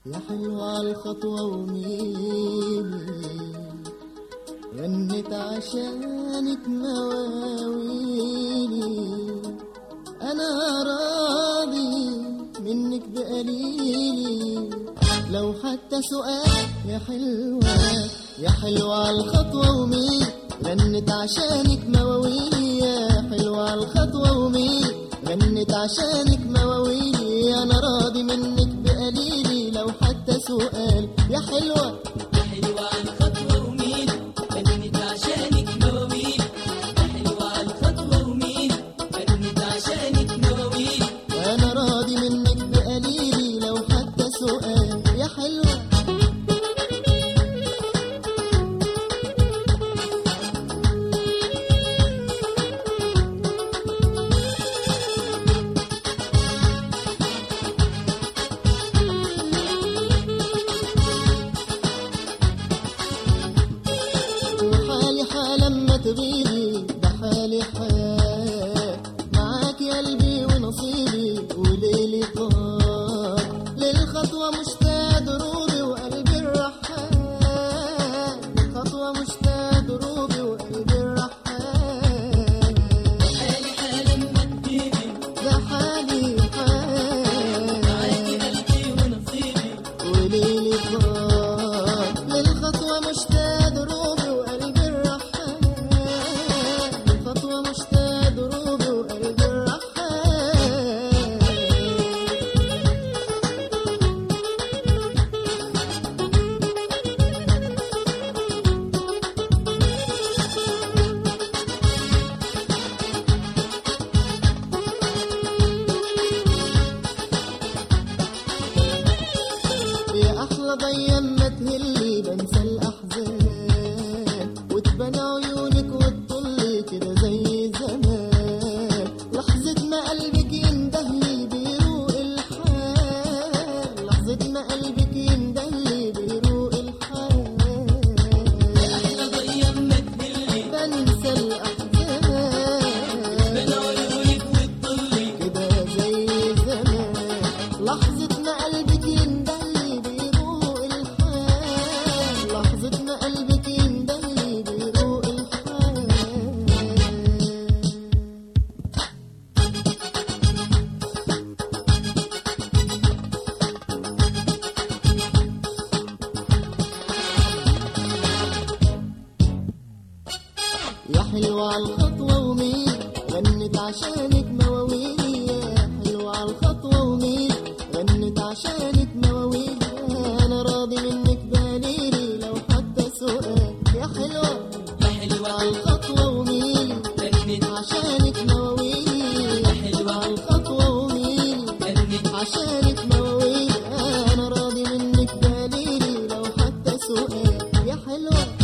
يا حلوة الخطوة وميلي غنت عشانك مواويلي أنا راضي منك بقليلي لو حتى سؤال يا حلوة يا حلوة الخطوة وميلي غنت عشانك مواويلي يا حلوة الخطوة وميلي غنت عشانك مواويلي أنا راضي منك بقليلي لو حتى سؤال يا حلوة يا حلوة الخطوة ومين غنت عشانك مواويل يا حلوة الخطوة ومين غنت عشانك مواويل أنا راضي منك بقليلي لو حتى سؤال يا حلوة وحالي حال لما تغيبي ده حالي حياة معاك يا قلبي ونصيبي وليلي طار للخطوة مشتاق دروبي وقلبي الرحال للخطوة مشتاق دروبي وقلبي الرحال حالي حالا ما تجيبي ده حالي حال معاكي قلبي ونصيبي وليلي طار للخطوة مشتاق دروبي وقلبي الرحال للخطوة مشتاق دروبي وقلبي الرحال يا احلى ضي اما تهلي بنسى الاحزان وتبان عيونك وتطلي كده زي زمان لحظة ما قلبك يندهلي بيروق الحال لحظة ما قلبك يندهلي بيروق الحال أحلى ضي أما تهلي بنسى الاحزان بين عيونك وتطلي كده زي زمان لحظة ما قلبك يندلي بيروق الحال لحظة ما قلبك يندلي بيروق الحال يا حلوة عالخطوة ومين غنت عشانك مواويل يا حلوة عالخطوة ومين غنت عشانك مواويل أنا راضي منك بقليلي لو حتى سؤال يا حلوة يا حلوة عالخطوة ومين غنت عشانك مواويل يا حلوة عالخطوة ومين غنت عشانك مواويل أنا راضي منك بقليلي لو حتى سؤال يا حلوة